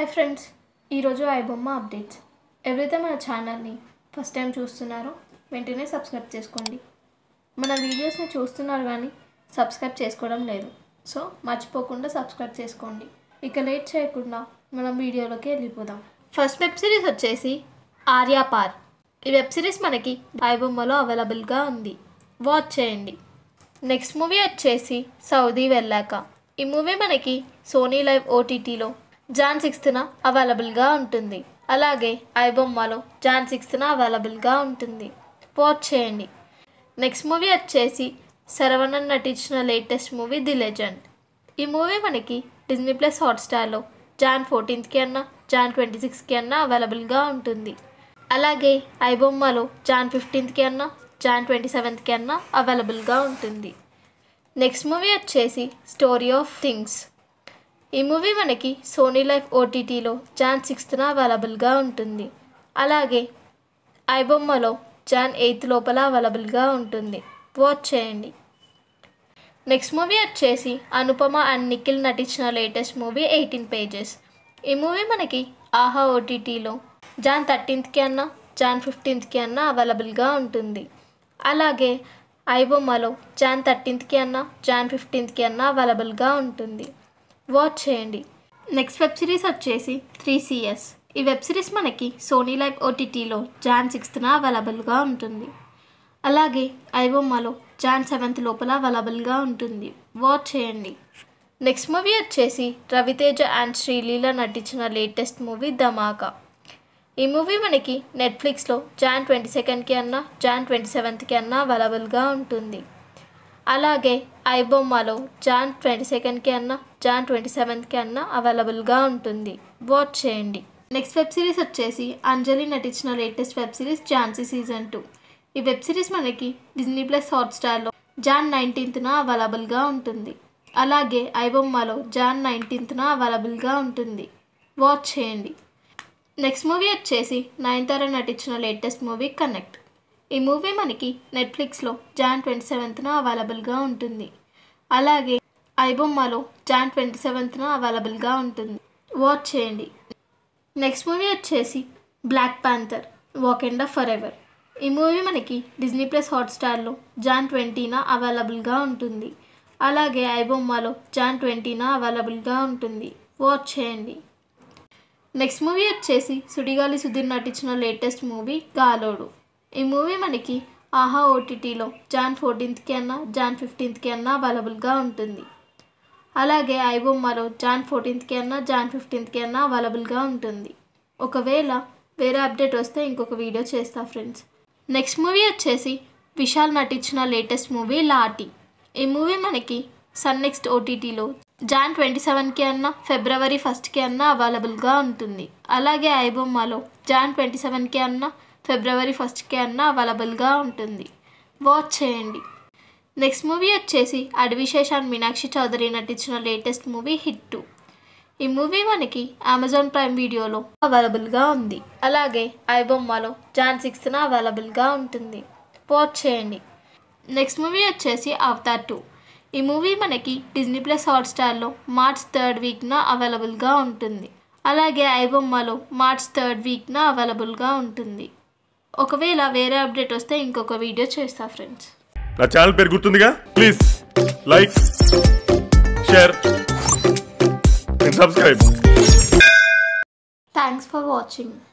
friends ఈరోజు iBomma updates ఎవరైతే మన ఛానల్ని ఫస్ట్ టైం చూస్తున్నారో వెంటనే సబ్స్క్రైబ్ చేసుకోండి మన వీడియోస్ని చూస్తున్నారు కానీ సబ్స్క్రైబ్ చేసుకోవడం లేదు సో మర్చిపోకుండా సబ్స్క్రైబ్ చేసుకోండి ఇక లేట్ చేయకుండా మనం వీడియోలోకి వెళ్ళిపోదాం ఫస్ట్ వెబ్ సిరీస్ వచ్చేసి ఆర్యాపార్ ఈ వెబ్ సిరీస్ మనకి ఐబొమ్మలో అవైలబుల్గా ఉంది వాచ్ చేయండి నెక్స్ట్ మూవీ వచ్చేసి సౌదీ వెళ్ళాక ఈ మూవీ మనకి సోనీ లైవ్ ఓటీటీలో జాన్ సిక్స్త్న అవైలబుల్గా ఉంటుంది అలాగే ఐబొమ్మలో జాన్ సిక్స్త్న అవైలబుల్గా ఉంటుంది వాచ్ చేయండి నెక్స్ట్ మూవీ వచ్చేసి శరవణన్ నటించిన లేటెస్ట్ మూవీ ది లెజెండ్ ఈ మూవీ మనకి డిజ్నీ ప్లస్ హాట్స్టార్లో జాన్ ఫోర్టీన్త్కి అన్న జాన్ ట్వంటీ సిక్స్కి అన్న అవైలబుల్గా ఉంటుంది అలాగే ఐబొమ్మలో జాన్ ఫిఫ్టీన్త్కి అన్న జాన్ ట్వంటీ సెవెంత్కి అన్న అవైలబుల్గా ఉంటుంది నెక్స్ట్ మూవీ వచ్చేసి స్టోరీ ఆఫ్ థింగ్స్ ఈ మూవీ మనకి సోనీ లైఫ్ ఓటీటీలో జాన్ సిక్స్త్న అవైలబుల్గా ఉంటుంది అలాగే ఐబొమ్మలో జాన్ ఎయిత్ లోపల అవైలబుల్గా ఉంటుంది వాచ్ చేయండి నెక్స్ట్ మూవీ వచ్చేసి అనుపమ అండ్ నిఖిల్ నటించిన లేటెస్ట్ మూవీ ఎయిటీన్ పేజెస్ ఈ మూవీ మనకి ఆహా ఓటీటీలో జాన్ థర్టీన్త్కి అన్న జాన్ ఫిఫ్టీన్త్కి అన్న అవైలబుల్గా ఉంటుంది అలాగే ఐబొమ్మలో జాన్ థర్టీన్త్కి అన్న జాన్ ఫిఫ్టీన్త్కి అన్న అవైలబుల్గా ఉంటుంది వాచ్ చేయండి నెక్స్ట్ వెబ్ సిరీస్ వచ్చేసి త్రీ సిఎస్ ఈ వెబ్ సిరీస్ మనకి సోనీ లైవ్ ఓటీటీలో జాన్ సిక్స్త్న అవైలబుల్గా ఉంటుంది అలాగే ఐబొమ్మలో జాన్ సెవెంత్ లోపల అవైలబుల్గా ఉంటుంది వాచ్ చేయండి నెక్స్ట్ మూవీ వచ్చేసి రవితేజ అండ్ శ్రీలీల నటించిన లేటెస్ట్ మూవీ ధమాకా ఈ మూవీ మనకి నెట్ఫ్లిక్స్లో జాన్ ట్వంటీ సెకండ్కి అన్న జాన్ ట్వంటీ సెవెంత్కి అన్న అవైలబుల్గా ఉంటుంది అలాగే ఐబొమ్మలో జాన్ ట్వంటీ సెకండ్కి అన్న జాన్ ట్వంటీ సెవెంత్కి అన్న అవైలబుల్గా ఉంటుంది వాచ్ చేయండి నెక్స్ట్ వెబ్ సిరీస్ వచ్చేసి అంజలి నటించిన latest web series Jhansi season two ఈ వెబ్ సిరీస్ మనకి డిజ్నీ ప్లస్ హాట్స్టార్లో జాన్ నైన్టీన్త్న అవైలబుల్గా ఉంటుంది అలాగే ఐబొమ్మలో జాన్ నైన్టీన్త్న అవైలబుల్గా ఉంటుంది వాచ్ చేయండి నెక్స్ట్ మూవీ వచ్చేసి నయనతార నటించిన లేటెస్ట్ మూవీ కనెక్ట్ ఈ మూవీ మనకి నెట్ఫ్లిక్స్లో జాన్ ట్వంటీ సెవెంత్న అవైలబుల్గా ఉంటుంది అలాగే ఐబొమ్మలో జాన్ ట్వంటీ సెవెంత్న అవైలబుల్గా ఉంటుంది వాచ్ చేయండి నెక్స్ట్ మూవీ వచ్చేసి black panther Wakanda forever ఈ మూవీ మనకి డిజ్నీ ప్లస్ హాట్స్టార్లో జాన్ ట్వంటీన అవైలబుల్గా ఉంటుంది అలాగే ఐబొమ్మలో జాన్ ట్వంటీన అవైలబుల్గా ఉంటుంది వాచ్ చేయండి నెక్స్ట్ మూవీ వచ్చేసి సుడిగాలి సుధీర్ నటించిన లేటెస్ట్ మూవీ గాలోడు ఈ మూవీ మనకి ఆహా ఓటీటీలో జాన్ ఫోర్టీన్త్కి అన్న జాన్ ఫిఫ్టీన్త్కి అన్న అవైలబుల్గా ఉంటుంది అలాగే ఐబొమ్మలో జాన్ ఫోర్టీన్త్కి అన్న జాన్ ఫిఫ్టీన్త్కి అన్న అవైలబుల్గా ఉంటుంది ఒకవేళ వేరే అప్డేట్ వస్తే ఇంకొక వీడియో చేస్తా ఫ్రెండ్స్ నెక్స్ట్ మూవీ వచ్చేసి విశాల్ నటించిన లేటెస్ట్ మూవీ లాటి ఈ మూవీ మనకి సన్ నెక్స్ట్ ఓటీటీలో జాన్ ట్వంటీ సెవెన్కి అన్న ఫిబ్రవరి ఫస్ట్కి అన్న అవైలబుల్గా ఉంటుంది అలాగే ఐబొమ్మలో జాన్ ట్వంటీ సెవెన్కి అన్న ఫిబ్రవరి ఫస్ట్కి అన్న అవైలబుల్గా ఉంటుంది వాచ్ చేయండి నెక్స్ట్ మూవీ వచ్చేసి అడవిశేష్ అండ్ మీనాక్షి చౌదరి నటించిన లేటెస్ట్ మూవీ హిట్ టూ ఈ మూవీ మనకి అమెజాన్ ప్రైమ్ వీడియోలో అవైలబుల్గా ఉంది అలాగే ఐబొమ్మలో జాన్ సిక్స్త్న అవైలబుల్గా ఉంటుంది వాచ్ చేయండి నెక్స్ట్ మూవీ వచ్చేసి అవతార్ టూ ఈ మూవీ మనకి డిజ్నీ ప్లస్ హాట్స్టార్లో మార్చ్ థర్డ్ వీక్న అవైలబుల్గా ఉంటుంది అలాగే ఐబొమ్మలో మార్చ్ థర్డ్ వీక్న అవైలబుల్గా ఉంటుంది ఒకవేళ వేరే అప్డేట్ వస్తే ఇంకొక వీడియో చేస్తా ఫ్రెండ్స్ నా ఛానల్ పేరు గుర్తుందిగా please like share and subscribe thanks for watching